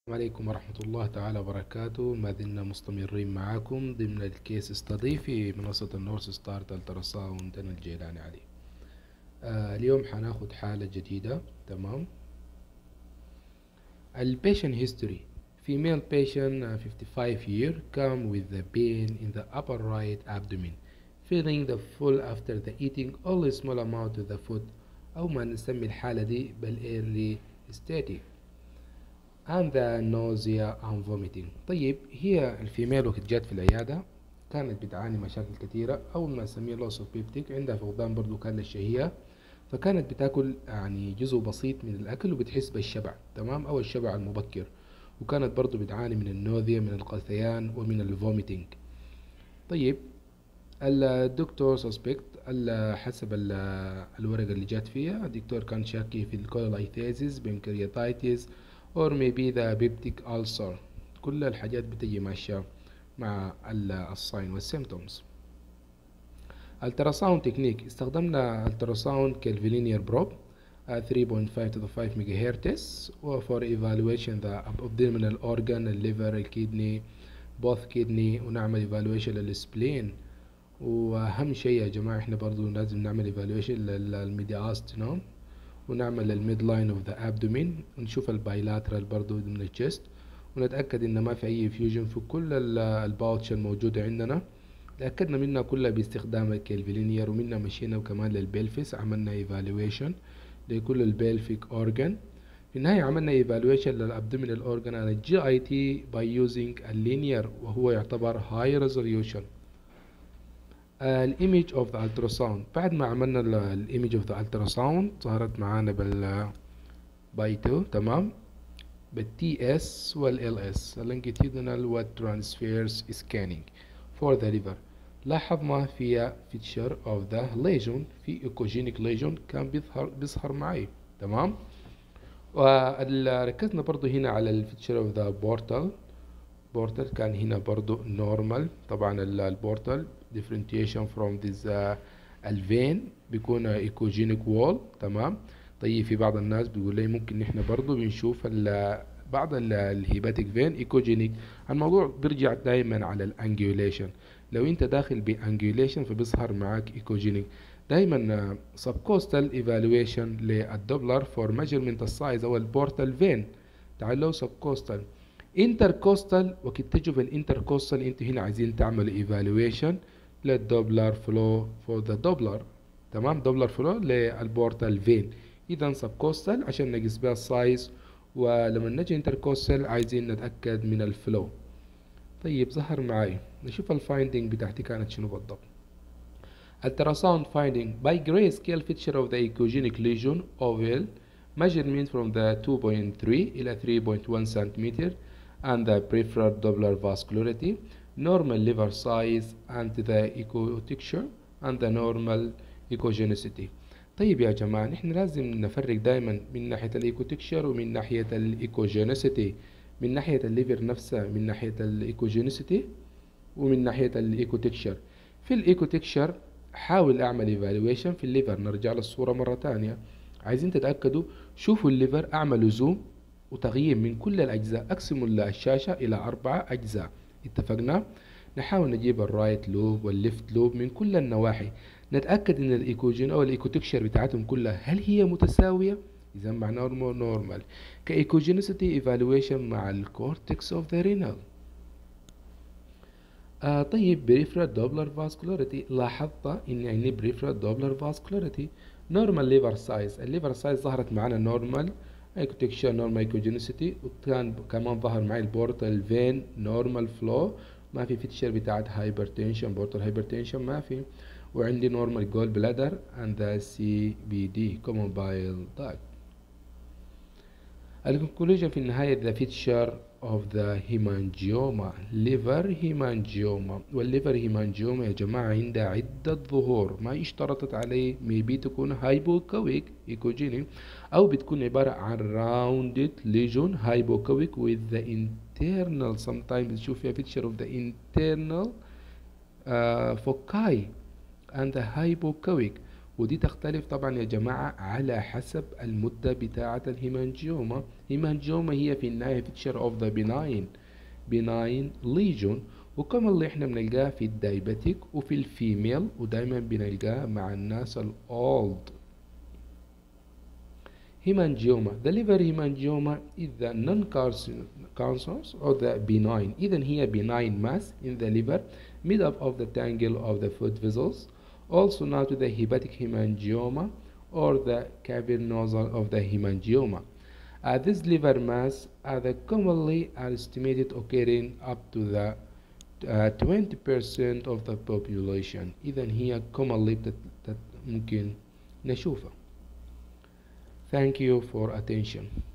السلام عليكم ورحمة الله تعالى وبركاته ما زلنا مستمرين معاكم ضمن الكيس ستادي في منصة النورث ستار الترا ساوند أنا الجيلاني علي آه اليوم حناخد حالة جديدة تمام البيشن هيستوري female patient uh, 55 year come with the pain in the upper right abdomen feeling the full after the eating only small amount of the food أو ما نسمي الحالة دي بالإيرلي ستاتي and the nausea and vomiting طيب هي الفيميل وقت جات في العيادة كانت بتعاني مشاكل كثيرة أول ما نسميه loss of peptic عندها فقدان برضو كان للشهية فكانت بتاكل يعني جزء بسيط من الأكل وبتحس بالشبع تمام أو الشبع المبكر وكانت برضو بتعاني من النوذية من القثيان ومن الفوميتنج طيب الدكتور سسبكت حسب الورقة اللي جات فيها الدكتور كان شاكي في الكولايثيزيس بنكرياتايتس or maybe the peptic ulcer كل الحاجات بتجي ماشية مع الساين والسيمتومز التراساوند تكنيك استخدمنا التراساوند كالفيلينير بروب 3.5 to the 5 ميجا هرتز for evaluation the abdominal organ الليفر الكدني both kidney ونعمل evaluation للسبلين واهم شيء يا جماعة احنا برضو لازم نعمل evaluation للميدياستنوم ونعمل الميد لاين اوف ذا ابدومين ونشوف البايلاترال برضو من الجست ونتأكد ان ما في اي فيوجن في كل الباوتش الموجودة عندنا تأكدنا منها كلها باستخدام الكيلفيلينير ومنها مشينا وكمان للبلفس عملنا ايفالويشن لكل البلفيك اورجان في النهاية عملنا ايفالويشن للابدومينال اورجان على الجي اي تي باي يوزنج اللينير وهو يعتبر هاي ريزوليوشن الايمج اوف ذا التراساوند بعد ما عملنا الايمج اوف ذا التراساوند ظهرت معانا بال باي 2 تمام بالتي اس والال اس اللونجيتيودينال والترانسفيرس سكانينج فور ذا ليفر لاحظنا فيها فيتشر اوف ذا ليجون في ايكوجينيك ليجون كان بيظهر بيظهر معي تمام وركزنا برضو هنا على الفيتشر اوف ذا بورتال بورتال كان هنا برضو نورمال طبعا البورتال differentiation from this uh, الفين بيكون ايكوجينيك وول تمام طيب في بعض الناس بيقول لي ممكن احنا برضو بنشوف بعض الهيباتيك فين ايكوجينيك الموضوع بيرجع دايما على الانجيوليشن لو انت داخل بانجيوليشن فبيظهر معاك ايكوجينيك دايما سبكوستال ايفالويشن للدوبلر فور ميجرمنت السايز او البورتال فين تعالوا سبكوستال انتركوستال وقت تجوا في الانتركوستال انتوا هنا عايزين تعملوا ايفالويشن للدوبلر فلو فور ذا دوبلر تمام دوبلر فلو للبورتال فين اذا سبكوستال عشان نقيس بها السايز ولما نجي انتركوستال عايزين نتاكد من الفلو طيب ظهر معي نشوف الفايندينج بتاعتي كانت شنو بالضبط التراساوند فايندينج باي جراي سكيل فيتشر اوف ذا ايكوجينيك ليجون اوفيل measurement from the 2.3 إلى 3.1 centimeter and the peripheral Doppler vascularity normal liver size and the ecotexture and the normal ecogenicity طيب يا جماعة نحن لازم نفرق دايما من ناحية الايكوتكشر ومن ناحية الايكوجينيسيتي من ناحية الليفر نفسها من ناحية الايكوجينيسيتي ومن ناحية الايكوتكشر في الايكوتكشر حاول اعمل ايفالويشن في الليفر نرجع للصورة مرة تانية عايزين تتأكدوا شوفوا الليفر اعملوا زوم وتغيير من كل الأجزاء أقسموا الشاشة إلى أربعة أجزاء اتفقنا نحاول نجيب الرايت لوب والليفت لوب من كل النواحي نتأكد إن الإيكوجين أو الإيكوتكشر بتاعتهم كلها هل هي متساوية إذا معناه نورمال كإيكوجينيسيتي إيفالويشن مع الكورتكس أوف ذا رينال آه طيب بريفرال دوبلر فاسكولاريتي لاحظت إن عندي بريفرال دوبلر فاسكولاريتي نورمال ليفر سايز الليفر سايز ظهرت معنا نورمال ايكوتكشر نورمال ايكوجينيسيتي وكان كمان ظهر معي البورتال فين نورمال فلو ما في فيتشر بتاعت هايبرتنشن بورتال هايبرتنشن ما في وعندي نورمال جول بلادر اند ذا سي بي دي كومون بايل داك الكونكلوجن في النهاية the feature of the hemangioma liver hemangioma والليفر hemangioma يا جماعة عندها عدة ظهور ما اشترطت عليه maybe تكون hypoechoic ecogenic أو بتكون عبارة عن rounded lesion hypoechoic with the internal sometimes بتشوف فيها feature of the internal uh, foci and the hypoechoic ودي تختلف طبعا يا جماعة على حسب المدة بتاعة الهيمانجيوما هيمانجيوما هي في النهاية feature of the benign benign lesion وكما اللي احنا بنلقاه في الدايبتيك وفي الفيميل ودايما بنلقاه مع الناس الاولد hemangioma the liver hemangioma is the non-cancerous or the benign إذا هي benign mass in the liver made up of the tangle of the foot vessels also known to the hepatic hemangioma or the cavernosal of the hemangioma uh, this liver mass are the commonly estimated occurring up to the uh, 20% of the population إذا هي commonly ممكن نشوفها Thank you for attention.